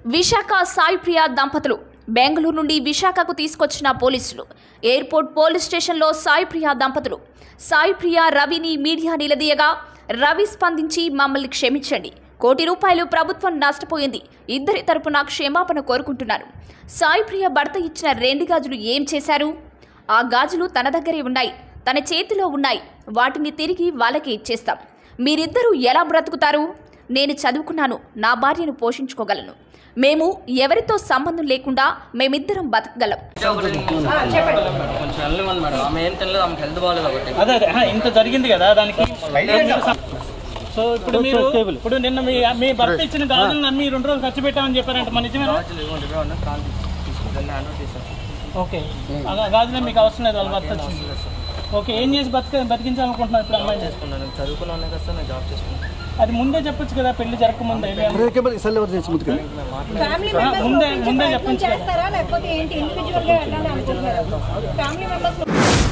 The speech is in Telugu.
విశాఖ సాయి ప్రియ దంపతులు బెంగళూరు నుండి విశాఖకు తీసుకొచ్చిన పోలీసులు ఎయిర్పోర్ట్ పోలీస్ స్టేషన్లో సాయి ప్రియ దంపతులు సాయి ప్రియ రవిని మీడియా నిలదీయగా రవి స్పందించి మమ్మల్ని క్షమించండి కోటి రూపాయలు ప్రభుత్వం నష్టపోయింది ఇద్దరి తరపున క్షమాపణ కోరుకుంటున్నాను సాయి ప్రియ భర్త ఇచ్చిన రెండు గాజులు ఏం చేశారు ఆ గాజులు తన దగ్గరే ఉన్నాయి తన చేతిలో ఉన్నాయి వాటిని తిరిగి వాళ్ళకి ఇచ్చేస్తాం మీరిద్దరూ ఎలా బ్రతుకుతారు నేను చదువుకున్నాను నా భార్యను పోషించుకోగలను మేము ఎవరితో సంబంధం లేకుండా మేమిద్దరం బతకగలం కొంచెం వెళ్ళమని మేడం ఆమె ఏం తినలేదు ఆమెకి హెల్త్ బాగాలేదు ఒకటి అదే అదే ఆ, ఇంత జరిగింది కదా దానికి సో ఇప్పుడు మీరు ఇప్పుడు నిన్న మీ మీ భర్త ఇచ్చిన గాజులు నమ్మి రెండు రోజులు ఖర్చు పెట్టామని చెప్పారంట మన నిజమేనా గాజులు ఇవ్వండి ఇవ్వండి అన్న కాల్ తీసుకుంటాను హ్యాండ్ తీసాను ఓకే ఆ గాజులు మీకు అవసరం లేదు వాళ్ళ భర్త వచ్చింది ఓకే ఏం చేసి బతిక బతికించాలనుకుంటున్నారు ఇప్పుడు అమ్మాయిని చేసుకున్నాను నేను చదువుకున్నాను కదా సార్ నేను జాబ్ చేసుకున్నాను అది ముందే చెప్పొచ్చు కదా పెళ్లి జరగకముందే బ్రేకబుల్ సెల్ ఎవరు చేసి ముందుకు ఫ్యామిలీ ఆ, మెంబర్స్ ముందే గురించి ముందే ప్రయత్నం చెప్పొచ్చు కదా చేస్తారా లేకపోతే ఏంటి ఇండివిజువల్ గా వెళ్ళాలి అనుకుంటున్నారా ఫ్యామిలీ మెంబర్స్